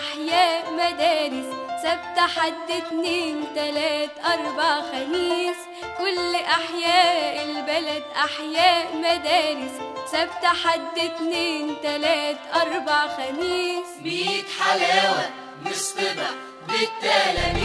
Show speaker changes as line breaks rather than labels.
الأحياء مدارس سبت حد اتنين تلات أربع خميس كل أحياء البلد أحياء مدارس سبت حد اتنين تلات أربع خميس
ميت حلاوة مصطبة بالتلاميذ